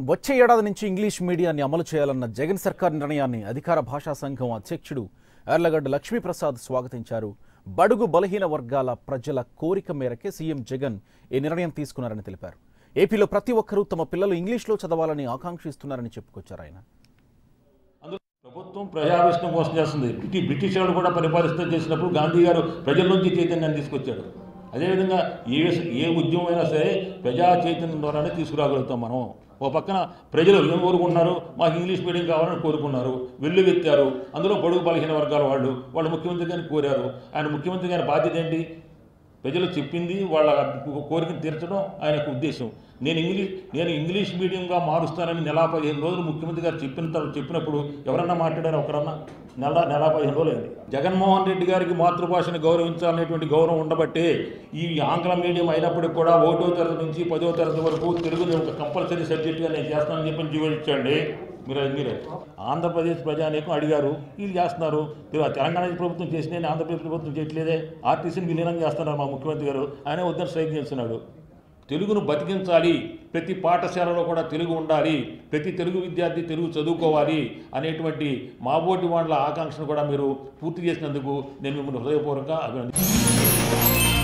వచ్చే ఏడాది నుంచి ఇంగ్లీష్ మీడియాన్ని అమలు చేయాలన్న జగన్ సర్కార్ నిర్ణయాన్ని అధికార భాషా సంఘం అధ్యక్షుడు ఎర్లగడ్డ లక్ష్మీప్రసాద్ స్వాగతించారు బడుగు బలహీన వర్గాల ప్రజల కోరిక మేరకే సీఎం జగన్ ఈ నిర్ణయం తీసుకున్నారని తెలిపారు ఏపీలో ప్రతి ఒక్కరూ తమ పిల్లలు ఇంగ్లీష్లో చదవాలని ఆకాంక్షిస్తున్నారని చెప్పుకొచ్చారు ఆయన అందులో ప్రభుత్వం ప్రజావిష్ణం కోసం చేస్తుంది బ్రిటి బ్రిటిష్ వాళ్ళు కూడా పరిపాలిస్తూ చేసినప్పుడు గాంధీ గారు ప్రజల నుంచి చైతన్యాన్ని తీసుకొచ్చాడు అదేవిధంగా ఏ ఏ ఉద్యమం అయినా సరే ప్రజా చైతన్యం ద్వారానే తీసుకురాగలుగుతాం మనం ఓ పక్కన ప్రజలు ఏం కోరుకుంటున్నారు మాకు ఇంగ్లీష్ మీడియం కావాలని కోరుకున్నారు వెల్లువెత్తారు అందులో పొడుగు బలహీన వర్గాల వాళ్ళు వాళ్ళు ముఖ్యమంత్రి గారిని కోరారు ఆయన ముఖ్యమంత్రి గారి బాధ్యత ఏంటి ప్రజలు చెప్పింది వాళ్ళ కోరికను తీర్చడం ఆయన యొక్క ఉద్దేశం నేను ఇంగ్లీష్ నేను ఇంగ్లీష్ మీడియంగా మారుస్తానని నెల పదిహేను రోజులు ముఖ్యమంత్రి గారు చెప్పిన తర్వాత చెప్పినప్పుడు ఎవరన్నా మాట్లాడారు ఒకరన్నా నెల నెల పదిహేను రోజులు అయింది జగన్మోహన్ రెడ్డి గారికి మాతృభాషను గౌరవించాలనేటువంటి గౌరవం ఉండబట్టే ఈ ఆంగ్ల మీడియం అయినప్పటికీ కూడా ఒకటో తరగతి నుంచి పదో తరగతి వరకు తెలుగుని ఒక కంపల్సరీ సబ్జెక్టుగా నేను చేస్తానని చెప్పి జీవో ఇచ్చండి మీరు మీరే ఆంధ్రప్రదేశ్ ప్రజానీకం అడిగారు వీళ్ళు చేస్తున్నారు తె- తెలంగాణ ప్రభుత్వం చేసిన ఆంధ్రప్రదేశ్ ప్రభుత్వం చేయట్లేదే ఆర్టీసీని విలీనం చేస్తున్నారు మా ముఖ్యమంత్రి గారు ఆయన వద్దని స్ట్రైక్ చేస్తున్నాడు తెలుగును బతికించాలి ప్రతి పాఠశాలలో కూడా తెలుగు ఉండాలి ప్రతి తెలుగు విద్యార్థి తెలుగు చదువుకోవాలి అనేటువంటి మాబోటి వాళ్ళ ఆకాంక్షను కూడా మీరు పూర్తి చేసినందుకు నేను మిమ్మల్ని హృదయపూర్వకంగా అభినందిస్తున్నాను